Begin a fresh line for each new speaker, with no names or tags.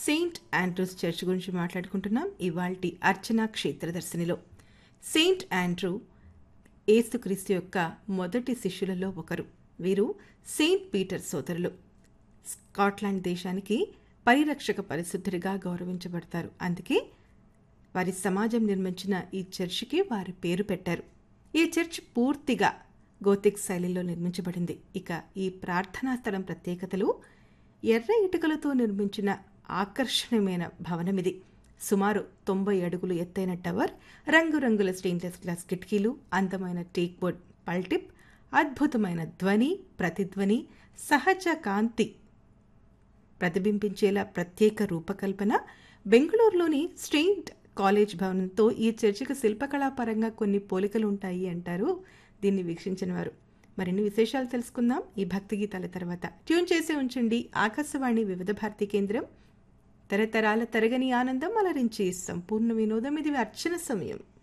Saint Andrews church గురించి మాట్లాడుకుంటున్నాం ఇవాల్టి అర్చన క్షేత్ర దర్శనిలో సెయింట్ ఆండ్రూ ఏసుక్రీస్తు యొక్క మొదటి శిష్యులలో ఒకరు వీరు సెయింట్ పీటర్ సోదరులు స్కాట్లాండ్ దేశానికి పరిరక్షక పరిశుద్ధుడిగా గౌరవించబడతారు అందుకే వారి సమాజం నిర్మించిన ఈ చర్చికి వారి పేరు పెట్టారు ఈ చర్చ్ పూర్తిగా గోతిక్ శైలిలో నిర్మించబడింది ఇక ఈ ప్రార్థనా స్థలం ప్రత్యేకతలు ఎర్ర ఇటుకలతో నిర్మించిన ఆకర్షణీయమైన భవనం ఇది సుమారు తొంభై అడుగులు ఎత్తైన టవర్ రంగురంగుల స్టెయిన్లెస్ గ్లాస్ కిటికీలు అందమైన టేక్ బోర్డ్ పల్టిప్ అద్భుతమైన ధ్వని ప్రతిధ్వని సహజ కాంతి ప్రతిబింబించేలా ప్రత్యేక రూపకల్పన బెంగళూరులోని స్ట్రెయింట్ కాలేజ్ భవనంతో ఈ చర్చికి శిల్పకళాపరంగా కొన్ని పోలికలు ఉంటాయి అంటారు దీన్ని వీక్షించిన వారు మరిన్ని విశేషాలు తెలుసుకుందాం ఈ భక్తి గీతాల తర్వాత ట్యూన్ చేసి ఉంచండి ఆకాశవాణి వివిధ భారతి కేంద్రం తరతరాల తరగని ఆనందం అలరించి సంపూర్ణ వినోదం ఇది అర్చన సమయం